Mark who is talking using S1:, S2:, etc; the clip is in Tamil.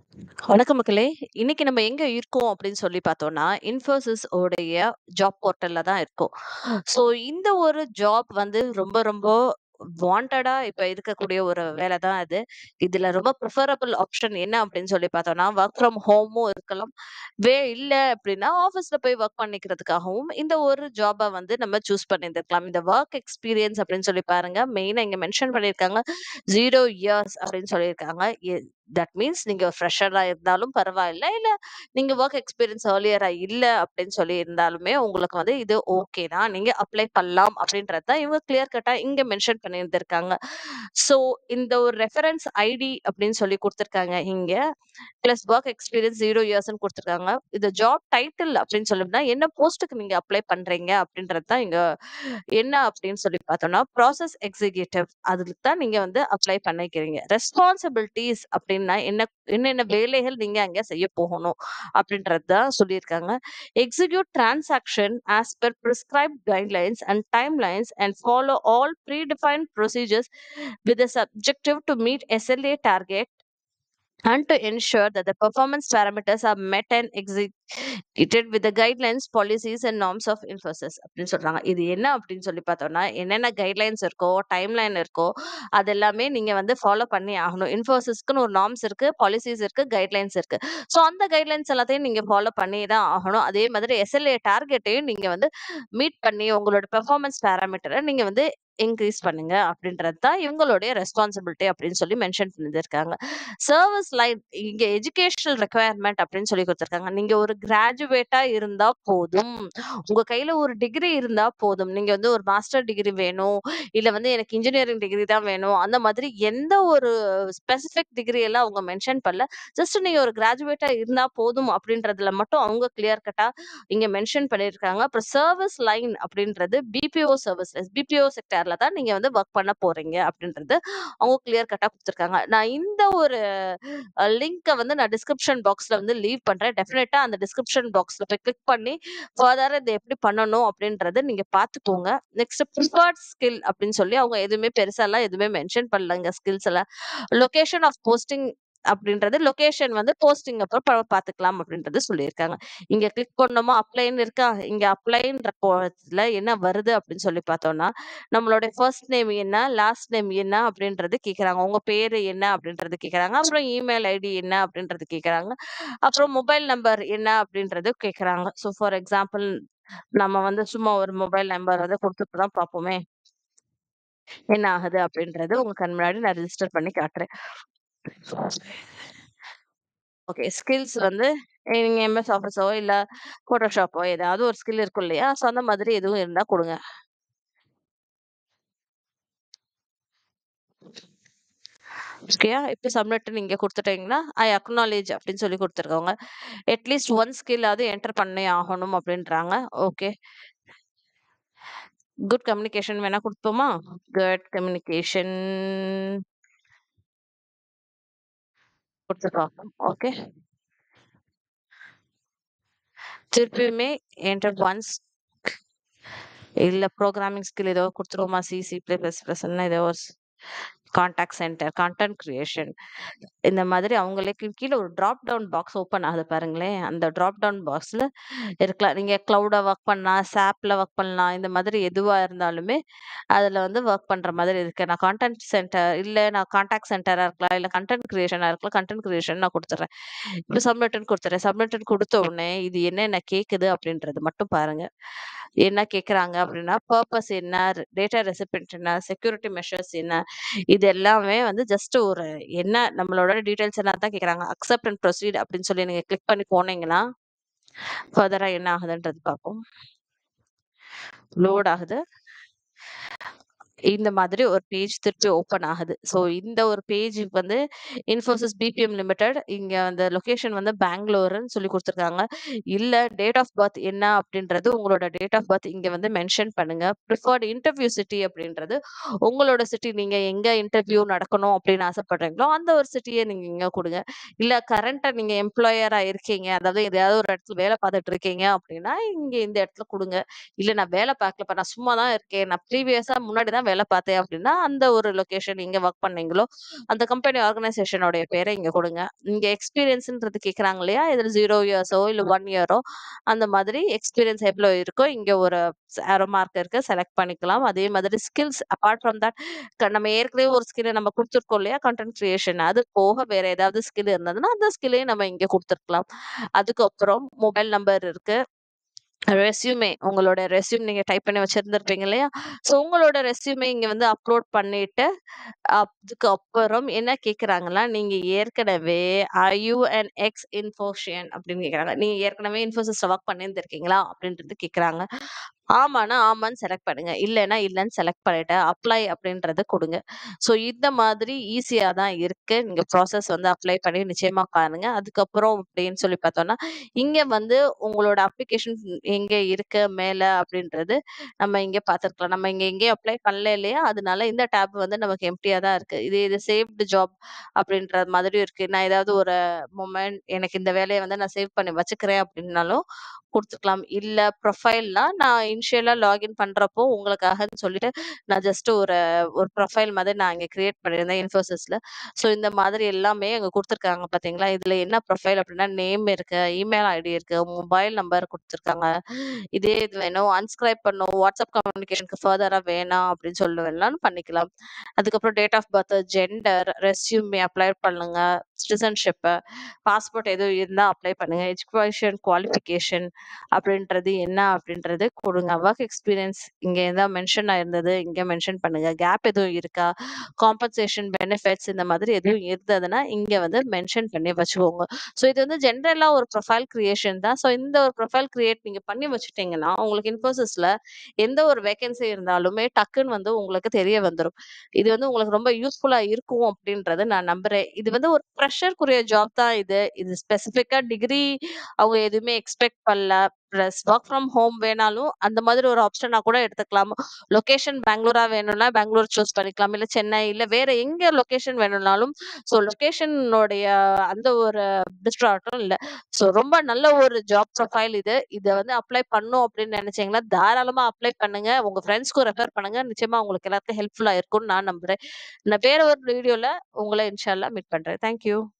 S1: வணக்கம் மக்களே! இன்னைக்கு நம்ம எங்க இருக்கோம் அப்படின்னு சொல்லி பார்த்தோம்னா, Infosys உடைய ஜாப் போர்ட்டல்ல தான் இருக்கோம். ஸோ இந்த ஒரு ஜாப் வந்து ரொம்ப ரொம்ப வாண்டடா இப்ப இருக்கக்கூடிய ஒரு வேலை தான் அது. இதுல ரொம்ப ப்ரிஃபரபிள் ஆப்ஷன் என்ன அப்படின்னு சொல்லி பார்த்தோம்னா, வொர்க் ஃப்ரம் ஹோமும் இருக்கலாம். வே இல்ல அப்படின்னா ஆஃபீஸ்ல போய் வொர்க் பண்ணிக்கிறதுக்காகவும் இந்த ஒரு ஜாப்ப வந்து நம்ம சூஸ் பண்ணியிருந்திருக்கலாம். இந்த வொர்க் எக்ஸ்பீரியன்ஸ் அப்படின்னு சொல்லி பாருங்க. மெயினா இங்க மென்ஷன் பண்ணியிருக்காங்க. 0 இயர்ஸ் அப்படின்னு சொல்லியிருக்காங்க. எ தட் மீன்ஸ் நீங்க ஃப்ரெஷரா இருந்தாலும் பரவாயில்ல. இல்ல நீங்க வொர்க் எக்ஸ்பீரியன்ஸ் ஏர்லியரா இல்ல அப்படின்னு சொல்லி இருந்தாலுமே உங்களுக்கு வந்து இது ஓகே தான். நீங்க அப்ளை பண்ணலாம் அப்படின்றது தான் இவங்க கிளியர் கட்டா இங்க மென்ஷன் பண்ணியிருந்திருக்காங்க. ஸோ இந்த ஒரு ரெஃபரன்ஸ் ஐடி அப்படின்னு சொல்லி குடுத்துருக்காங்க இங்க. பிளஸ் வொர்க் எக்ஸ்பீரியன்ஸ் 0 இயர்ஸ்ன்னு குடுத்துருக்காங்க. இது ஜாப் டைட்டில் அப்படின்னு சொல்லணும்னா என்ன போஸ்ட்டுக்கு நீங்க அப்ளை பண்றீங்க அப்படின்றது தான் இங்க என்ன அப்படின்னு சொல்லி பார்த்தோம்னா, ப்ராசஸ் எக்ஸிக்யூட்டிவ் அதுக்கு தான் நீங்க வந்து அப்ளை பண்ணிக்கிறீங்க. ரெஸ்பான்சிபிலிட்டீஸ் அப்படின்னா என்ன என்னென்ன வேலைகள் நீங்க அங்க செய்ய போகணும் அப்படின்றது தான் சொல்லியிருக்காங்க. Execute transaction as per prescribed guidelines and timelines and follow all predefined procedures with a subjective to meet SLA target and to ensure that the performance parameters are met and executed with the guidelines, policies and norms of Infosys அப்படின்னு சொல்றாங்க. இது என்ன அப்படின்னு சொல்லி பார்த்தோம்னா, என்னென்ன கைட்லைன்ஸ் இருக்கோ, டைம்லைன் இருக்கோ, அது எல்லாமே நீங்க வந்து ஃபாலோ பண்ணி ஆகணும். Infosysக்குன்னு ஒரு நார்ம்ஸ் இருக்கு, பாலிசிஸ் இருக்கு, கைட்லைன்ஸ் இருக்கு. ஸோ அந்த கைட்லைன்ஸ் எல்லாத்தையும் நீங்க ஃபாலோ பண்ணி தான் ஆகணும். அதே மாதிரி எஸ்எல்ஏ டார்கெட்டையும் நீங்க வந்து மீட் பண்ணி உங்களோட பெர்ஃபார்மன்ஸ் பாராமீட்டர நீங்க வந்து இன்கிரீஸ் பண்ணுங்க அப்படின்றது தான் இவங்களுடைய ரெஸ்பான்சிபிலிட்டி அப்படின்னு சொல்லி மென்ஷன் பண்ணியிருக்காங்க. சர்வீஸ் லைன் இங்க எஜுகேஷனல் ரெக்வயர்மென்ட் அப்படின்னு சொல்லி குடுத்துருக்காங்க. நீங்க ஒரு கிராஜுவேட்டா இருந்தா போதும். உங்க கையில ஒரு டிகிரி இருந்தா போதும். நீங்க வந்து ஒரு மாஸ்டர் டிகிரி வேணும், இல்ல வந்து எனக்கு இன்ஜினியரிங் டிகிரி தான் வேணும். அந்த மாதிரி எந்த ஒரு ஸ்பெசிஃபிக் டிகிரி எல்லாம் அவங்க மென்ஷன் பண்ணல. ஜஸ்ட் நீங்க ஒரு கிராஜுவேட்டா இருந்தா போதும் அப்படின்றதுல மட்டும் அவங்க கிளியர் கட்டா இங்க மென்ஷன் பண்ணியிருக்காங்க. அப்புறம் சர்வீஸ் லைன் அப்படின்றது பிபிஓ சர்வீசஸ் பிபிஓ செக்டார்ல தான் நீங்க வந்து வொர்க் பண்ண போறீங்க அப்படின்றது அவங்க கிளியர் கட்டா குடுத்துருக்காங்க. நான் இந்த ஒரு அ லிங்க்க வந்து நான் டிஸ்கிரிப்ஷன் பாக்ஸ்ல வந்து லீவ் பண்றேன். டெஃபினட்டா அந்த டிஸ்கிரிப்ஷன் பாக்ஸ்ல போய் கிளிக் பண்ணி ஃபர்தரா இத எப்படி பண்ணணும் அப்படின்றத நீங்க பார்த்துக்கோங்க. நெக்ஸ்ட் ப்ரிஃபர்ட் ஸ்கில் அப்படின்னு சொல்லி அவங்க எதுவுமே பெருசாலாம் எதுவுமே மென்ஷன் பண்ணலங்க ஸ்கில்ஸ் எல்லாம். லொகேஷன் ஆஃப் போஸ்டிங் அப்படின்றது லொகேஷன் வந்து போஸ்டிங் அப்ப ப பார்த்துக்கலாம் அப்படின்றது சொல்லியிருக்காங்க. இங்க கிளிக் பண்ணோமா அப்ளைன்னு இருக்கா? இங்க அப்ளைன்ற போல என்ன வருது அப்படின்னு சொல்லி பார்த்தோம்னா, நம்மளுடைய ஃபர்ஸ்ட் நேம் என்ன? லாஸ்ட் நேம் என்ன? அப்படின்றது கேட்கறாங்க. உங்க பேரு என்ன? அப்படின்றது கேட்கறாங்க. அப்புறம் இமெயில் ஐடி என்ன? அப்படின்றது கேட்கறாங்க. அப்புறம் மொபைல் நம்பர் என்ன? அப்படின்றது கேட்கறாங்க. ஸோ ஃபார் எக்ஸாம்பிள் நம்ம வந்து சும்மா ஒரு மொபைல் நம்பர் வந்து குடுத்துட்டு தான் பார்ப்போமே. என்ன ஆகுது அப்படின்றது உங்க கண் முன்னாடி நான் ரிஜிஸ்டர் பண்ணி காட்டுறேன். ஓகே. ஸ்கில்ஸ் வந்து நீங்க எம்எஸ் ஆஃபீஸோ இல்ல ஃபோட்டோஷாப்போ ஏதாவது ஒரு ஸ்கில் இருக்கும் இல்லையா? ஸோ அந்த மாதிரி எதுவும் இருந்தா குடுங்க. ஓகேயா? இப்ப சப்மிட்ன்னு இங்க குடுத்துட்டீங்கன்னா, ஐ அக்னாலெட்ஜ் அப்படின்னு சொல்லி குடுத்துருக்காங்க. அட்லீஸ்ட் ஒன் ஸ்கில்லாவது என்டர் பண்ணி ஆகணும் அப்படின்றாங்க. ஓகே. குட் கம்யூனிகேஷன் வேணா குடுப்போமா? குட் கம்யூனிகேஷன் குடுத்துருக்கோம். ஓகே. திருப்பியுமே என்டர் ஒன்ஸ் இல்ல புரோகிராமிங் ஸ்கில் ஏதோ குடுத்துருவோமா? சி, சி பிளஸ் பிளஸ்ன்னு ஏதோ ஒரு ஸ் கான்டாக்ட் சென்டர், கன்டென்ட் கிரியேஷன் இந்த மாதிரி அவங்களுக்கு கீழ ஒரு டிராப் டவுன் பாக்ஸ் ஓப்பன் ஆகுது பாருங்களேன். அந்த டிராப் டவுன் பாக்ஸ்ல இருக்கலாம். நீங்க கிளவுட்ல வொர்க் பண்ணலாம், சாப்ல வொர்க் பண்ணலாம். இந்த மாதிரி எதுவா இருந்தாலுமே அதுல வந்து வொர்க் பண்ற மாதிரி இருக்கு. நான் கான்டென்ட் சென்டர் இல்ல நான் கான்டாக்ட் சென்டரா இருக்கலாம், இல்ல கன்டென்ட் கிரியேஷனா இருக்கலாம். கன்டென்ட் கிரியேஷன் நான் குடுத்துர்றேன். இப்ப சப்மிட்ன்னு குடுத்துறேன். சப்மிட்ன்னு குடுத்த உடனே இது என்னென்ன கேட்குது அப்படின்றது மட்டும் பாருங்க. என்ன கேட்கறாங்க அப்படின்னா, பர்ப்பஸ் என்ன? டேட்டா ரெசிபியன்ட் என்ன? செக்யூரிட்டி மெஷர்ஸ் என்ன? இது எல்லாமே வந்து ஜஸ்ட் ஒரு என்ன நம்மளோட டீட்டெயில்ஸ் எல்லாம் தான் கேட்கறாங்க. அக்செப்ட் அண்ட் ப்ரொசீட் அப்படின்னு சொல்லி நீங்க கிளிக் பண்ணி போனீங்கன்னா, ஃபர்தரா என்ன ஆகுதுன்றது பார்ப்போம். லோட் ஆகுது. இந்த மாதிரி ஒரு பேஜ் திருப்பி ஓப்பன் ஆகுது. ஸோ இந்த ஒரு பேஜ் வந்து இன்ஃபோசிஸ் பிபிஎம் லிமிடெட் இங்க அந்த லொகேஷன் வந்து பெங்களூருன்னு சொல்லி குடுத்துருக்காங்க. இல்ல டேட் ஆஃப் பர்த் என்ன அப்படின்றது உங்களோட டேட் ஆஃப் பர்த் இங்க வந்து மென்ஷன் பண்ணுங்க. பிரிஃபர்ட் இன்டர்வியூ சிட்டி அப்படின்றது உங்களோட சிட்டி நீங்க எங்க இன்டர்வியூ நடக்கணும் அப்படின்னு ஆசைப்படுறீங்களோ, அந்த ஒரு சிட்டிய நீங்க இங்க குடுங்க. இல்ல கரண்ட்டா நீங்க எம்ப்ளாயரா இருக்கீங்க. அதாவது எதையாவது ஒரு இடத்துல வேலை பார்த்துட்டு இருக்கீங்க அப்படின்னா, இங்க இந்த இடத்துல குடுங்க. இல்ல நான் வேலை பார்க்கலப்பா. நான் சும்மா தான் இருக்கேன். நான் ப்ரீவியஸா முன்னாடி தான் வேலை பார்த்தேன் அப்படின்னா, அந்த ஒரு லொகேஷன் எங்க வொர்க் பண்ணீங்களோ, அந்த கம்பெனி ஆர்கனைசேஷனோடைய பேர இங்க குடுங்க. இங்க எக்ஸ்பீரியன்ஸ்ன்றது கேட்குறாங்க இல்லையா? இதுல 0 இயர்ஸோ இல்ல 1 இயரோ அந்த மாதிரி எக்ஸ்பீரியன்ஸ் எவ்வளோ இருக்கோ, இங்க ஒரு ஏரோ மார்க் இருக்கு. செலக்ட் பண்ணிக்கலாம். அதே மாதிரி ஸ்கில்ஸ் அபார்ட் ஃப்ரம் தட் க நம்ம ஏற்கனவே ஒரு ஸ்கில்ல நம்ம குடுத்துருக்கோம் இல்லையா? Content creation. அது போக வேற ஏதாவது ஸ்கில் இருந்ததுன்னா, அந்த ஸ்கில்லையும் நம்ம இங்க குடுத்துருக்கலாம். அதுக்கப்புறம் மொபைல் நம்பர் இருக்கு. ரெஸ்யூமே உங்களோட ரெஸ்யூம் நீங்க டைப் பண்ணி வச்சிருந்திருப்பீங்க இல்லையா? ஸோ உங்களோட ரெஸ்யூமே இங்க வந்து அப்லோட் பண்ணிட்டு, அதுக்கப்புறம் என்ன கேட்குறாங்கன்னா, நீங்க ஏற்கனவே are you an ex Infoscion அப்படின்னு கேட்குறாங்க. நீங்க ஏற்கனவே இன்ஃபோசிஸ்ல வொர்க் பண்ணியிருந்திருக்கீங்களா? அப்படின்றது கேட்குறாங்க. ஆமான்னா, ஆமான்னு செலக்ட் பண்ணுங்க. இல்லன்னா, இல்லன்னு செலக்ட் பண்ணிட்டு, அப்ளை அப்படின்றத குடுங்க. ஸோ இந்த மாதிரி ஈஸியா தான் இருக்கு. நீங்க ப்ராசஸ் வந்து அப்ளை பண்ணி நிச்சயமா பாருங்க. அதுக்கப்புறம் அப்படின்னு சொல்லி பார்த்தோம்னா, இங்க வந்து உங்களோட அப்ளிகேஷன் எங்க இருக்கு மேல அப்படின்றது நம்ம இங்க பார்த்துருக்கலாம். நம்ம இங்க எங்கேயும் அப்ளை பண்ணல இல்லையா? அதனால இந்த டேப் வந்து நமக்கு எம்ப்டியா தான் இருக்கு. இது இது சேவ்டு ஜாப் அப்படின்ற மாதிரியும் இருக்கு. நான் ஏதாவது ஒரு மொமெண்ட் எனக்கு இந்த வேலைய வந்து நான் சேவ் பண்ணி வச்சுக்கிறேன் அப்படின்னாலும் குடுத்துக்கலாம். இல்ல ப்ரொஃபைல்னா நான் இனிஷியலா லாகின் பண்றப்போ உங்களுக்காகன்னு சொல்லிட்டு நான் ஜஸ்ட் ஒரு ஒரு ப்ரொஃபைல் மாதிரி நான் இங்க கிரியேட் பண்ணியிருந்தேன் இன்ஃபோசிஸ்ல. ஸோ இந்த மாதிரி எல்லாமே அங்க குடுத்துருக்காங்க பார்த்தீங்களா? இதுல என்ன ப்ரொஃபைல் அப்படின்னா நேம் இருக்கு, இமெயில் ஐடி இருக்கு, மொபைல் நம்பர் குடுத்துருக்காங்க. இதே இது வேணும், அன்ஸ்கிரைப் பண்ணணும், வாட்ஸ்அப் கம்யூனிகேஷனுக்கு ஃபர்தரா வேணாம் அப்படின்னு சொல்லி வேணாலும் பண்ணிக்கலாம். அதுக்கப்புறம் date of birth, gender, resume apply பண்ணுங்க, சிட்டிசன்ஷிப், பாஸ்போர்ட் எதுவும் இருந்தா அப்ளை பண்ணுங்க, எஜுகேஷன் குவாலிஃபிகேஷன் அப்படின்றது என்ன அப்படின்றது குடுங்க. வொர்க் எக்ஸ்பீரியன்ஸ் இங்க ஏதாவது மென்ஷன் ஆயிருந்தது, இங்க மென்ஷன் பண்ணுங்க. கேப் எதுவும் இருக்கா? காம்பன்சேஷன், பெனிஃபிட்ஸ் இந்த மாதிரி எதுவும் இருந்ததுன்னா, இங்க வந்து மென்ஷன் பண்ணி வச்சுக்கோங்க. ஸோ இது வந்து ஜென்ரலா ஒரு ப்ரொஃபைல் கிரியேஷன் தான். ஸோ இந்த ஒரு ப்ரொஃபைல் கிரியேட் நீங்க பண்ணி வச்சுட்டீங்கன்னா, உங்களுக்கு இன்ஃபோசிஸ்ல எந்த ஒரு வேக்கன்சி இருந்தாலுமே டக்குன்னு வந்து உங்களுக்கு தெரிய வந்துரும். இது வந்து உங்களுக்கு ரொம்ப யூஸ்ஃபுல்லா இருக்கும் அப்படின்றத நான் நம்புறேன். இது வந்து ஒரு ஃப்ரெஷர்க்குரிய ஜாப் தான் இது. இது ஸ்பெசிஃபிக்கா டிகிரி அவங்க எதுவுமே எக்ஸ்பெக்ட் பண்ணல. பிளஸ் வொர்க் ஃப்ரம் ஹோம் வேணாலும் அந்த மாதிரி ஒரு ஆப்ஷனா கூட எடுத்துக்கலாம். லொகேஷன் பெங்களூரா வேணும்னா பெங்களூர் சூஸ் பண்ணிக்கலாம். இல்ல சென்னை இல்ல வேற எங்க லொகேஷன் வேணும்னாலும் ஸோ லொகேஷனுடைய அந்த ஒரு டிஸ்ட்ராக்டும் இல்ல. ஸோ ரொம்ப நல்ல ஒரு ஜாப் ப்ரொஃபைல் இது. இத வந்து அப்ளை பண்ணணும் அப்படின்னு நினைச்சீங்கன்னா, தாராளமா அப்ளை பண்ணுங்க. உங்க ஃப்ரெண்ட்ஸ்க்கும் ரெஃபர் பண்ணுங்க. நிச்சயமா உங்களுக்கு எல்லாருக்கும் ஹெல்ப்ஃபுல்லா இருக்கும்னு நான் நம்புறேன். நான் வேற ஒரு வீடியோல உங்கள இன்ஷா அல்லாஹ் மீட் பண்றேன். Thank you.